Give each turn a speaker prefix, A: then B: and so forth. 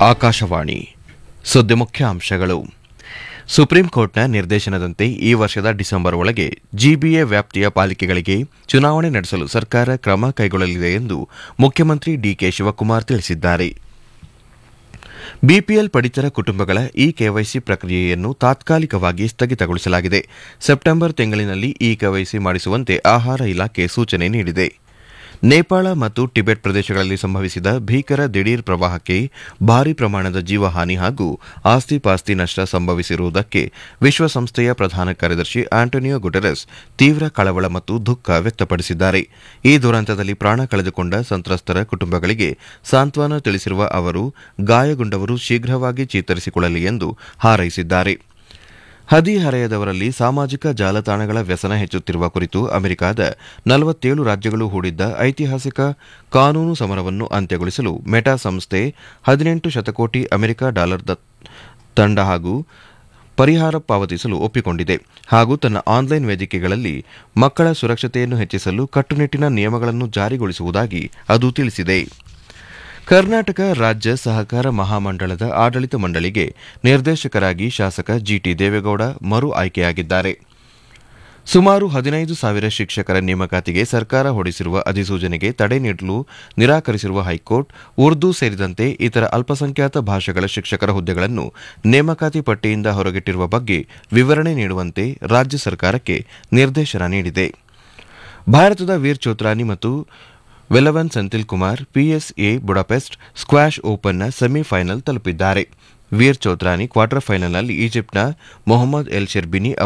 A: ಆಕಾಶವಾಣಿ ಸುದ್ದಿ ಮುಖ್ಯ ಅಂಶಗಳು ಸುಪ್ರೀಂ ಕೋರ್ಟ್ನ ನಿರ್ದೇಶನದಂತೆ ಈ ವರ್ಷದ ಡಿಸೆಂಬರ್ ಒಳಗೆ ಜಿಬಿಎ ವ್ಯಾಪ್ತಿಯ ಪಾಲಿಕೆಗಳಿಗೆ ಚುನಾವಣೆ ನಡೆಸಲು ಸರ್ಕಾರ ಕ್ರಮ ಕೈಗೊಳ್ಳಲಿದೆ ಎಂದು ಮುಖ್ಯಮಂತ್ರಿ ಡಿಕೆ ಶಿವಕುಮಾರ್ ತಿಳಿಸಿದ್ದಾರೆ ಬಿಪಿಎಲ್ ಪಡಿತರ ಕುಟುಂಬಗಳ ಇ ಕೆವೈಸಿ ಪ್ರಕ್ರಿಯೆಯನ್ನು ತಾತ್ಕಾಲಿಕವಾಗಿ ಸ್ಥಗಿತಗೊಳಿಸಲಾಗಿದೆ ಸೆಪ್ಟೆಂಬರ್ ತಿಂಗಳಿನಲ್ಲಿ ಇ ಕೆವೈಸಿ ಮಾಡಿಸುವಂತೆ ಆಹಾರ ಇಲಾಖೆ ಸೂಚನೆ ನೀಡಿದೆ ನೇಪಾಳ ಮತ್ತು ಟಿಬೆಟ್ ಪ್ರದೇಶಗಳಲ್ಲಿ ಸಂಭವಿಸಿದ ಭೀಕರ ದಿಢೀರ್ ಪ್ರವಾಹಕ್ಕೆ ಭಾರೀ ಪ್ರಮಾಣದ ಜೀವಹಾನಿ ಹಾಗೂ ಆಸ್ತಿ ಪಾಸ್ತಿ ನಷ್ಟ ಸಂಭವಿಸಿರುವುದಕ್ಕೆ ವಿಶ್ವಸಂಸ್ಥೆಯ ಪ್ರಧಾನ ಕಾರ್ಯದರ್ಶಿ ಆಂಟೋನಿಯೋ ಗುಟೆರಸ್ ತೀವ್ರ ಕಳವಳ ಮತ್ತು ದುಃಖ ವ್ಯಕ್ತಪಡಿಸಿದ್ದಾರೆ ಈ ದುರಂತದಲ್ಲಿ ಪ್ರಾಣ ಕಳೆದುಕೊಂಡ ಸಂತ್ರಸ್ತರ ಕುಟುಂಬಗಳಿಗೆ ಸಾಂತ್ವನ ತಿಳಿಸಿರುವ ಅವರು ಗಾಯಗೊಂಡವರು ಶೀಘ್ರವಾಗಿ ಚೇತರಿಸಿಕೊಳ್ಳಲಿ ಎಂದು ಹಾರೈಸಿದ್ದಾರೆ ಹದಿಹರೆಯದವರಲ್ಲಿ ಸಾಮಾಜಿಕ ಜಾಲತಾಣಗಳ ವ್ಯಸನ ಹೆಚ್ಚುತ್ತಿರುವ ಕುರಿತು ಅಮೆರಿಕದ ನಲವತ್ತೇಳು ರಾಜ್ಯಗಳು ಹೂಡಿದ್ದ ಐತಿಹಾಸಿಕ ಕಾನೂನು ಸಮರವನ್ನು ಅಂತ್ಯಗೊಳಿಸಲು ಮೆಟಾ ಸಂಸ್ಥೆ ಹದಿನೆಂಟು ಶತಕೋಟಿ ಅಮೆರಿಕ ಡಾಲರ್ ತಂಡ ಹಾಗೂ ಪರಿಹಾರ ಪಾವತಿಸಲು ಒಪ್ಪಿಕೊಂಡಿದೆ ಹಾಗೂ ತನ್ನ ಆನ್ಲೈನ್ ವೇದಿಕೆಗಳಲ್ಲಿ ಮಕ್ಕಳ ಸುರಕ್ಷತೆಯನ್ನು ಹೆಚ್ಚಿಸಲು ಕಟ್ಟುನಿಟ್ಟಿನ ನಿಯಮಗಳನ್ನು ಜಾರಿಗೊಳಿಸುವುದಾಗಿ ಅದು ತಿಳಿಸಿದೆ ಕರ್ನಾಟಕ ರಾಜ್ಯ ಸಹಕಾರ ಮಹಾಮಂಡಳದ ಆಡಳಿತ ಮಂಡಳಿಗೆ ನಿರ್ದೇಶಕರಾಗಿ ಶಾಸಕ ಜಿಟಿ ದೇವೇಗೌಡ ಮರು ಆಯ್ಕೆಯಾಗಿದ್ದಾರೆ ಸುಮಾರು ಹದಿನೈದು ಸಾವಿರ ಶಿಕ್ಷಕರ ನೇಮಕಾತಿಗೆ ಸರ್ಕಾರ ಹೊರಡಿಸಿರುವ ಅಧಿಸೂಚನೆಗೆ ತಡೆ ನೀಡಲು ನಿರಾಕರಿಸಿರುವ ಹೈಕೋರ್ಟ್ ಉರ್ದು ಸೇರಿದಂತೆ ಇತರ ಅಲ್ಪಸಂಖ್ಯಾತ ಭಾಷೆಗಳ ಶಿಕ್ಷಕರ ಹುದ್ದೆಗಳನ್ನು ನೇಮಕಾತಿ ಪಟ್ಟಿಯಿಂದ ಹೊರಗಿಟ್ಟಿರುವ ಬಗ್ಗೆ ವಿವರಣೆ ನೀಡುವಂತೆ ರಾಜ್ಯ ಸರ್ಕಾರಕ್ಕೆ ನಿರ್ದೇಶನ ನೀಡಿದೆ ಭಾರತದ ವೀರ್ ಚೋತ್ರಾನಿ ಮತ್ತು Velavan Senthil Kumar PSA Budapest squash ಓಪನ್ನ ಸೆಮಿಫೈನಲ್ ತಲುಪಿದ್ದಾರೆ ವೀರ್ ಚೋತ್ರಾನಿ ಕ್ವಾರ್ಟರ್ ಫೈನಲ್ನಲ್ಲಿ ಈಜಿಪ್ಟ್ನ ಮೊಹಮ್ಮದ್ ಎಲ್ ಶೆರ್ಬಿನಿ